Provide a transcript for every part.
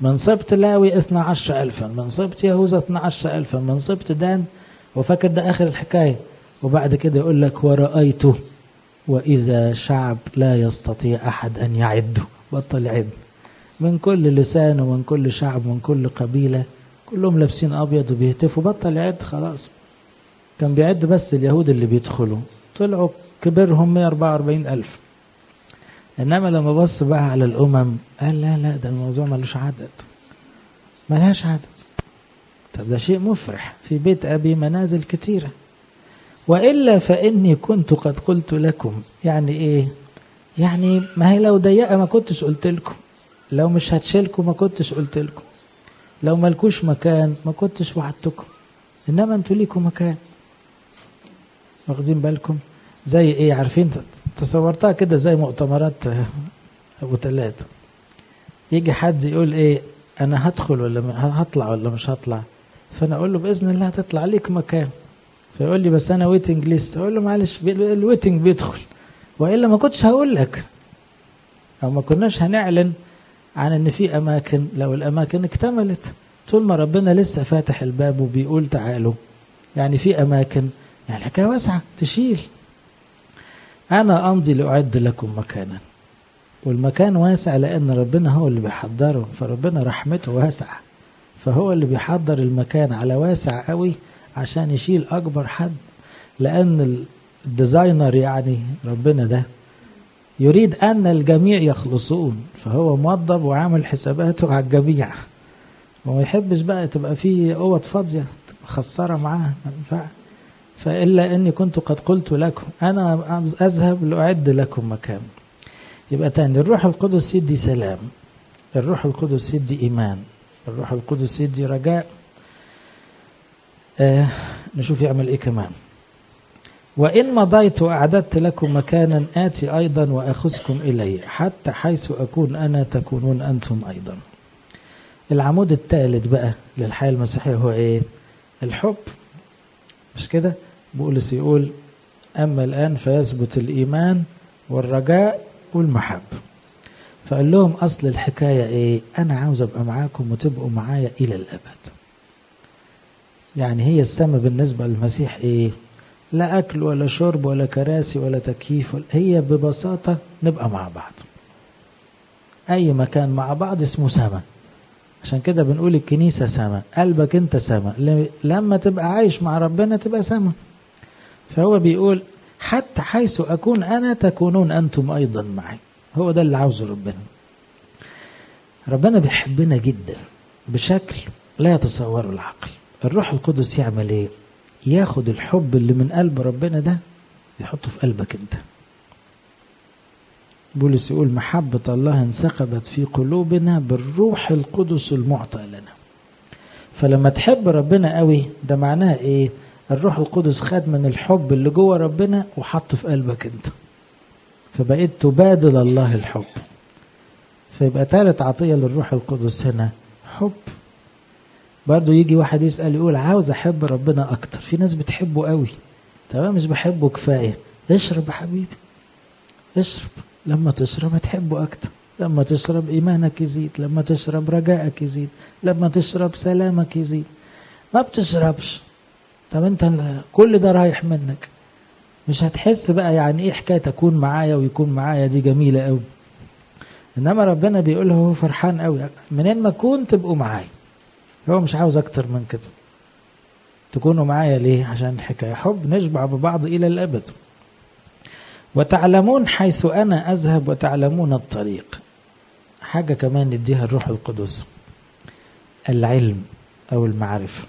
من سبط لاوي اثنى عشر ألفا من سبط يهوذا اثنى عشر ألفا من سبط دان وفاكر ده آخر الحكاية وبعد كده يقول لك ورأيته وإذا شعب لا يستطيع أحد أن يعده بطل يعد من كل لسان ومن كل شعب ومن كل قبيلة كلهم لابسين أبيض وبيهتفوا بطل يعد خلاص كان بيعد بس اليهود اللي بيدخلوا طلعوا كبرهم 144 ألف إنما لما بص بقى على الأمم قال لا لا ده الموضوع ملوش عدد ملهاش عدد طب ده شيء مفرح في بيت أبي منازل كتيرة وإلا فإني كنت قد قلت لكم يعني إيه يعني ما هي لو ضيقة ما كنتش قلت لكم لو مش هتشيلكم ما كنتش قلت لكم لو ملكوش مكان ما كنتش وعدتكم إنما أنتوا ليكم مكان واخدين بالكم زي إيه عارفين تصورتها كده زي مؤتمرات أبو ثلاثة يجي حد يقول إيه أنا هدخل ولا هطلع ولا مش هطلع فأنا أقول له بإذن الله هتطلع ليك مكان فيقول لي بس انا ويتنج ليست اقول له معلش الويتنج بيدخل والا ما كنتش هقول لك او ما كناش هنعلن عن ان في اماكن لو الاماكن اكتملت طول ما ربنا لسه فاتح الباب وبيقول تعالوا يعني في اماكن يعني الحكايه واسعه تشيل انا امضي لاعد لكم مكانا والمكان واسع لان ربنا هو اللي بيحضره فربنا رحمته واسعه فهو اللي بيحضر المكان على واسع قوي عشان يشيل اكبر حد لان الديزاينر يعني ربنا ده يريد ان الجميع يخلصون فهو موضب وعامل حساباته على الجميع وما يحبش بقى تبقى فيه اوض فاضيه مخسره معاه فالا اني كنت قد قلت لكم انا اذهب لاعد لكم مكان يبقى تاني الروح القدس يدي سلام الروح القدس يدي ايمان الروح القدس يدي رجاء آه نشوف يعمل ايه كمان وإن مضيت وأعددت لكم مكانا آتي أيضا وأخذكم إلي حتى حيث أكون أنا تكونون أنتم أيضا العمود الثالث بقى للحياة المسيحية هو إيه الحب مش كده بولس يقول أما الآن فيثبت الإيمان والرجاء والمحبة فقال لهم أصل الحكاية إيه أنا عاوز أبقى معاكم وتبقوا معايا إلى الأبد يعني هي السماء بالنسبة للمسيح إيه لا أكل ولا شرب ولا كراسي ولا تكييف ولا هي ببساطة نبقى مع بعض أي مكان مع بعض اسمه سماء عشان كده بنقول الكنيسة سماء قلبك أنت سماء لما تبقى عايش مع ربنا تبقى سماء فهو بيقول حتى حيث أكون أنا تكونون أنتم أيضا معي هو ده اللي عاوزه ربنا ربنا بيحبنا جدا بشكل لا يتصوره العقل الروح القدس يعمل ايه ياخد الحب اللي من قلب ربنا ده يحطه في قلبك انت بولس يقول محبة الله انسكبت في قلوبنا بالروح القدس المعطى لنا فلما تحب ربنا قوي ده معناه ايه الروح القدس خد من الحب اللي جوه ربنا وحطه في قلبك انت فبقيت تبادل الله الحب فيبقى ثالث عطية للروح القدس هنا حب برضه يجي واحد يسأل يقول عاوز أحب ربنا أكتر في ناس بتحبه قوي تمام مش بحبه كفاية اشرب يا حبيبي اشرب لما تشرب هتحبه أكتر لما تشرب إيمانك يزيد لما تشرب رجائك يزيد لما تشرب سلامك يزيد ما بتشربش طب انت كل ده رايح منك مش هتحس بقى يعني ايه حكايه اكون معايا ويكون معايا دي جميله قوي انما ربنا بيقول له هو فرحان قوي منين ما كنت تبقوا معايا هو مش عاوز اكتر من كده تكونوا معايا ليه عشان الحكايه حب نشبع ببعض الى الابد وتعلمون حيث انا اذهب وتعلمون الطريق حاجه كمان يديها الروح القدس العلم او المعرفه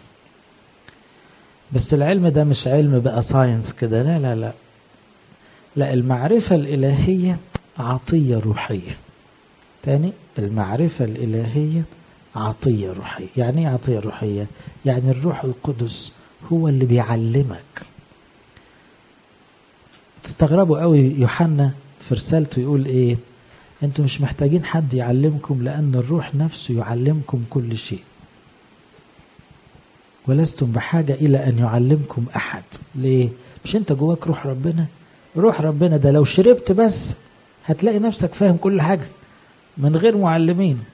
بس العلم ده مش علم بقى ساينس كده لا لا لا لا المعرفة الإلهية عطية روحية تاني المعرفة الإلهية عطية روحية يعني ايه عطية روحية يعني الروح القدس هو اللي بيعلمك تستغربوا قوي يوحنا في رسالته يقول ايه انتوا مش محتاجين حد يعلمكم لان الروح نفسه يعلمكم كل شيء ولستم بحاجة إلى أن يعلمكم أحد ليه؟ مش أنت جواك روح ربنا روح ربنا ده لو شربت بس هتلاقي نفسك فاهم كل حاجة من غير معلمين